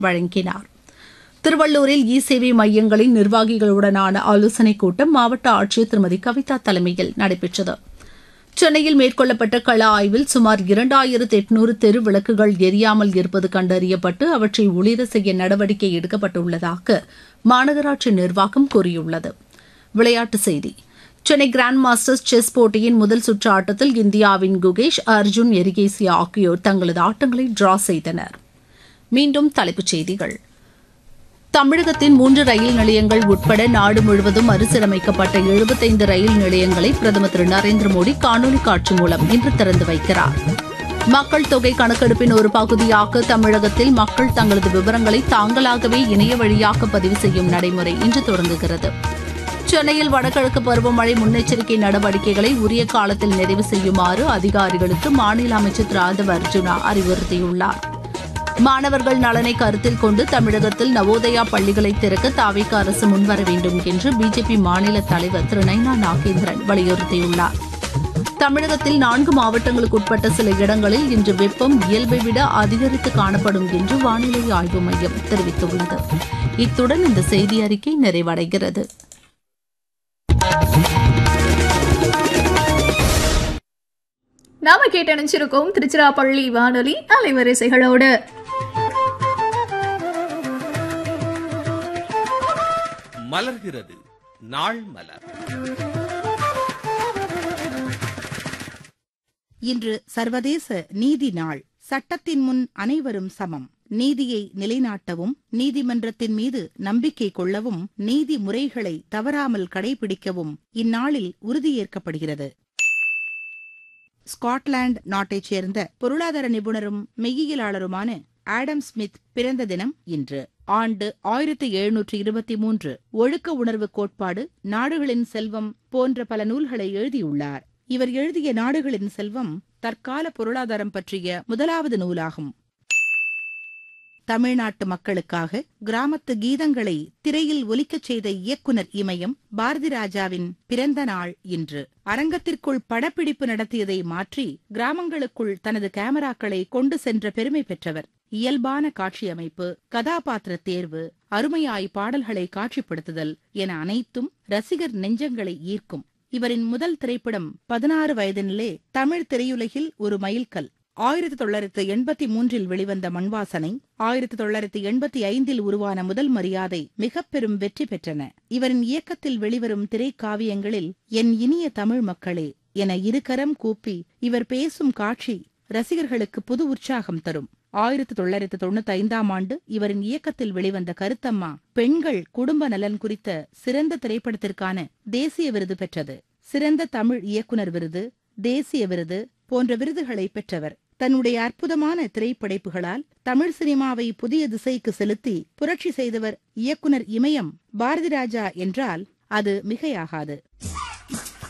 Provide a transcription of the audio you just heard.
வழங்கினார் திருவள்ளூரில் இ சேவை மையங்களின் நிர்வாகிகளுடனான ஆலோசனைக் கூட்டம் மாவட்ட ஆட்சியர் திருமதி கவிதா தலைமையில் நடைபெற்றது சென்னையில் மேற்கொள்ளப்பட்ட கள ஆய்வில் சுமார் இரண்டாயிரத்து எட்நூறு தெரு விளக்குகள் எரியாமல் இருப்பது கண்டறியப்பட்டு அவற்றை ஒளிர செய்ய நடவடிக்கை எடுக்கப்பட்டுள்ளதாக மாநகராட்சி நிர்வாகம் கூறியுள்ளது விளையாட்டுச் செய்தி சென்னை கிராண்ட் மாஸ்டர்ஸ் செஸ் போட்டியின் முதல் சுற்று ஆட்டத்தில் இந்தியாவின் குகேஷ் அர்ஜுன் எரிகேசி ஆகியோர் தங்களது ஆட்டங்களை டிரா செய்தனர் மீண்டும் தலைப்புச் செய்திகள் தமிழகத்தின் மூன்று ரயில் நிலையங்கள் உட்பட நாடு முழுவதும் மறுசீரமைக்கப்பட்ட எழுபத்தைந்து ரயில் நிலையங்களை பிரதமர் திரு நரேந்திர மோடி காணொலி காட்சி மூலம் இன்று திறந்து வைக்கிறார் மக்கள் தொகை கணக்கெடுப்பின் ஒரு பகுதியாக தமிழகத்தில் மக்கள் தங்களது விவரங்களை தாங்களாகவே இணைய வழியாக பதிவு செய்யும் நடைமுறை இன்று தொடங்குகிறது சென்னையில் வடகிழக்கு பருவமழை முன்னெச்சரிக்கை நடவடிக்கைகளை உரிய காலத்தில் நிறைவு செய்யுமாறு அதிகாரிகளுக்கு மாநில அமைச்சர் திரு ஆதவ அர்ஜுனா அறிவுறுத்தியுள்ளார் மாணவர்கள் நலனை கருத்தில் கொண்டு தமிழகத்தில் நவோதயா பள்ளிகளை திறக்க தாவிக அரசு முன்வர வேண்டும் என்று பிஜேபி மாநில தலைவர் திரு நைனா நாகேந்திரன் வலியுறுத்தியுள்ளார் தமிழகத்தில் நான்கு மாவட்டங்களுக்கு உட்பட்ட சில இடங்களில் இன்று வெப்பம் இயல்பை விட அதிகரித்து காணப்படும் என்று வானிலை ஆய்வு மையம் தெரிவித்துள்ளது இத்துடன் இந்த செய்தி அறிக்கை நிறைவடைகிறது நாம கேட்டு நினைச்சிருக்கோம் திருச்சிராப்பள்ளி வானொலி அலைவரிசைகளோடு மலர்கிறது நாள் மலர் இன்று சர்வதேச நீதி நாள் சட்டத்தின் முன் அனைவரும் சமம் நீதியை நிலைநாட்டவும் நீதிமன்றத்தின் மீது நம்பிக்கை கொள்ளவும் நீதி முறைகளை தவறாமல் கடைபிடிக்கவும் இந்நாளில் உறுதியேற்கப்படுகிறது ஸ்காட்லாந்து நாட்டைச் சேர்ந்த பொருளாதார நிபுணரும் மெய்யியலாளருமான ஆடம் ஸ்மித் பிறந்த தினம் இன்று ஆண்டு ஆயிரத்தி எழுநூற்றி இருபத்தி மூன்று ஒழுக்க உணர்வு கோட்பாடு நாடுகளின் செல்வம் போன்ற பல நூல்களை எழுதியுள்ளார் இவர் எழுதிய நாடுகளின் செல்வம் தற்கால பொருளாதாரம் பற்றிய முதலாவது நூலாகும் தமிழ்நாட்டு மக்களுக்காக கிராமத்து கீதங்களை திரையில் ஒலிக்கச் செய்த இயக்குனர் இமயம் பாரதி ராஜாவின் பிறந்த நாள் இன்று அரங்கத்திற்குள் படப்பிடிப்பு நடத்தியதை மாற்றி கிராமங்களுக்குள் தனது கேமராக்களை கொண்டு சென்ற பெருமை பெற்றவர் இயல்பான காட்சியமைப்பு கதாபாத்திர தேர்வு அருமையாய் பாடல்களை காட்சிப்படுத்துதல் என அனைத்தும் ரசிகர் நெஞ்சங்களை ஈர்க்கும் இவரின் முதல் திரைப்படம் பதினாறு வயதினிலே தமிழ் திரையுலகில் ஒரு மைல்கல் ஆயிரத்தி தொள்ளாயிரத்து எண்பத்தி மூன்றில் வெளிவந்த மண்வாசனை ஆயிரத்தி தொள்ளாயிரத்து எண்பத்தி ஐந்தில் உருவான முதல் மரியாதை மிக பெரும் வெற்றி பெற்றன இவரின் இயக்கத்தில் வெளிவரும் திரைக்காவியங்களில் என் இனிய தமிழ் மக்களே என இருகரம் கூப்பி இவர் பேசும் காட்சி ரசிகர்களுக்கு புது உற்சாகம் தரும் ஆயிரத்தி தொள்ளாயிரத்து தொண்ணூத்தி ஐந்தாம் ஆண்டு இவரின் இயக்கத்தில் வெளிவந்த கருத்தம்மா பெண்கள் குடும்ப நலன் குறித்த சிறந்த திரைப்படத்திற்கான தேசிய விருது பெற்றது சிறந்த தமிழ் இயக்குனர் விருது தேசிய விருது போன்ற விருதுகளை பெற்றவர் தன்னுடைய அற்புதமான திரைப்படைப்புகளால் தமிழ் சினிமாவை புதிய திசைக்கு செலுத்தி புரட்சி செய்தவர் இயக்குனர் இமயம் பாரதிராஜா என்றால் அது மிகையாகாது